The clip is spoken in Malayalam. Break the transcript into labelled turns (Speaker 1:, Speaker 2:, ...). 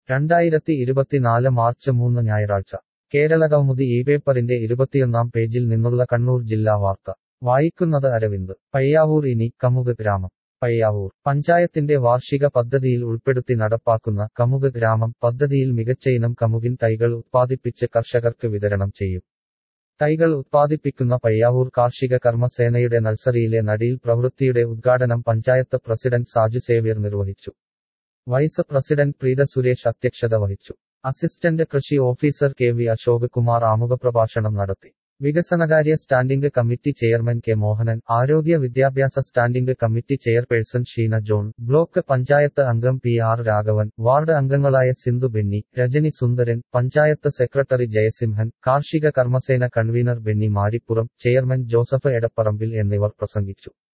Speaker 1: രണ്ടായിരത്തി ഇരുപത്തിനാല് മാർച്ച് മൂന്ന് ഞായറാഴ്ച കേരള കൗമുദി ഈ പേപ്പറിന്റെ ഇരുപത്തിയൊന്നാം പേജിൽ നിന്നുള്ള കണ്ണൂർ ജില്ലാ വാർത്ത വായിക്കുന്നത് അരവിന്ദ് പയ്യാവൂർ ഇനി കമുക് ഗ്രാമം പയ്യാവൂർ പഞ്ചായത്തിന്റെ വാർഷിക പദ്ധതിയിൽ ഉൾപ്പെടുത്തി നടപ്പാക്കുന്ന കമുക് ഗ്രാമം പദ്ധതിയിൽ മികച്ചയിനം കമുകിൻ തൈകൾ ഉത്പാദിപ്പിച്ച് കർഷകർക്ക് വിതരണം ചെയ്യും തൈകൾ ഉത്പാദിപ്പിക്കുന്ന പയ്യാവൂർ കാർഷിക കർമ്മസേനയുടെ നഴ്സറിയിലെ നടിയിൽ പ്രവൃത്തിയുടെ ഉദ്ഘാടനം പഞ്ചായത്ത് പ്രസിഡന്റ് സാജു സേവ്യർ നിർവഹിച്ചു വൈസ് പ്രസിഡന്റ് പ്രീത സുരേഷ് അധ്യക്ഷത വഹിച്ചു അസിസ്റ്റന്റ് കൃഷി officer K V Ashok Kumar ആമുഖപ്രഭാഷണം നടത്തി വികസനകാര്യ standing committee chairman K Mohanan ആരോഗ്യ വിദ്യാഭ്യാസ standing committee chairperson Sheena John block panchayat അംഗം പി ആർ രാഘവൻ വാർഡ് അംഗങ്ങളായ സിന്ധു ബെന്നി രജനി സുന്ദരൻ പഞ്ചായത്ത് സെക്രട്ടറി ജയസിംഹൻ കാർഷിക കർമ്മസേന കൺവീനർ ബെന്നി മാരിപ്പുറം ചെയർമാൻ ജോസഫ് എടപ്പറമ്പിൽ എന്നിവർ പ്രസംഗിച്ചു